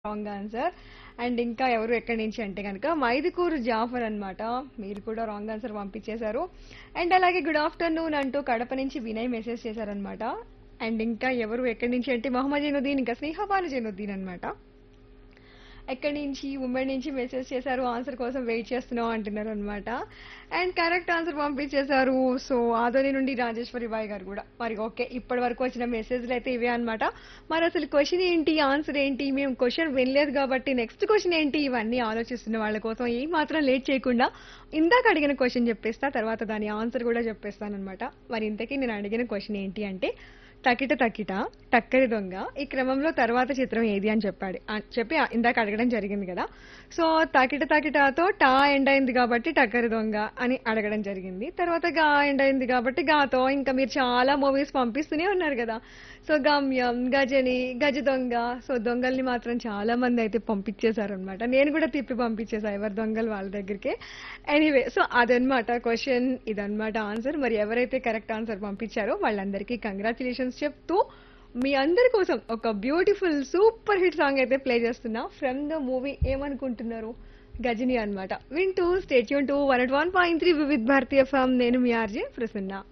wrong answer and ఇంకా ఎవరు ఎక్కడి నుంచి అంటే కనుక మైదుకూరు జాఫర్ అన్నమాట మీరు కూడా రాంగ్ ఆన్సర్ పంపించేశారు అండ్ అలాగే గుడ్ ఆఫ్టర్నూన్ అంటూ కడప నుంచి వినయ్ మెసేజ్ చేశారనమాట అండ్ ఇంకా ఎవరు ఎక్కడి నుంచి అంటే మొహమ్మద్ జైనుద్దీన్ ఇంకా స్నేహబాను జైనుద్దీన్ అనమాట ఎక్కడి నుంచి ఉమ్మడి నుంచి మెసేజ్ చేశారు ఆన్సర్ కోసం వెయిట్ చేస్తున్నాం అంటున్నారు అనమాట అండ్ కరెక్ట్ ఆన్సర్ పంపించేశారు సో ఆదోని నుండి రాజేశ్వరి బాయ్ గారు కూడా మరి ఓకే ఇప్పటి వరకు వచ్చిన మెసేజ్లు అయితే ఇవే అనమాట మరి అసలు క్వశ్చన్ ఏంటి ఆన్సర్ ఏంటి మేము క్వశ్చన్ వినలేదు కాబట్టి నెక్స్ట్ క్వశ్చన్ ఏంటి ఇవన్నీ ఆలోచిస్తున్న వాళ్ళ కోసం ఏం మాత్రం లేట్ చేయకుండా ఇందాక అడిగిన క్వశ్చన్ చెప్పేస్తా తర్వాత దాని ఆన్సర్ కూడా చెప్పేస్తానమాట మరి ఇంతకీ నేను అడిగిన క్వశ్చన్ ఏంటి అంటే తకిట తకిట టక్కరి దొంగ ఈ క్రమంలో తర్వాత చిత్రం ఏది అని చెప్పాడు ఆ, చెప్పి ఆ- ఇందాక అడగడం జరిగింది కదా సో తకిట తకిటతో టా ఎండ్ అయింది కాబట్టి టక్కరి దొంగ అని అడగడం జరిగింది తర్వాత గా ఎండ్ అయింది కాబట్టి గాతో ఇంకా మీరు చాలా మూవీస్ పంపిస్తూనే ఉన్నారు కదా సో గమ్యం గజని గజ దొంగ సో దొంగల్ని మాత్రం చాలా మంది అయితే పంపించేశారు అనమాట నేను కూడా తిప్పి పంపించేసా ఎవరి దొంగలు వాళ్ళ దగ్గరికి ఎనీవే సో అదనమాట క్వశ్చన్ ఇదన్నమాట ఆన్సర్ మరి ఎవరైతే కరెక్ట్ ఆన్సర్ పంపించారో వాళ్ళందరికీ కంగ్రాచులేషన్స్ చెప్తూ మీ అందరి కోసం ఒక బ్యూటిఫుల్ సూపర్ హిట్ సాంగ్ అయితే ప్లే చేస్తున్నా ఫ్రమ్ ద మూవీ ఏమనుకుంటున్నారు గజని అన్నమాట వింటూ stay tuned two one one point three Vividh Bharati ఫామ్ నేను మీ ఆర్జే ప్రసన్న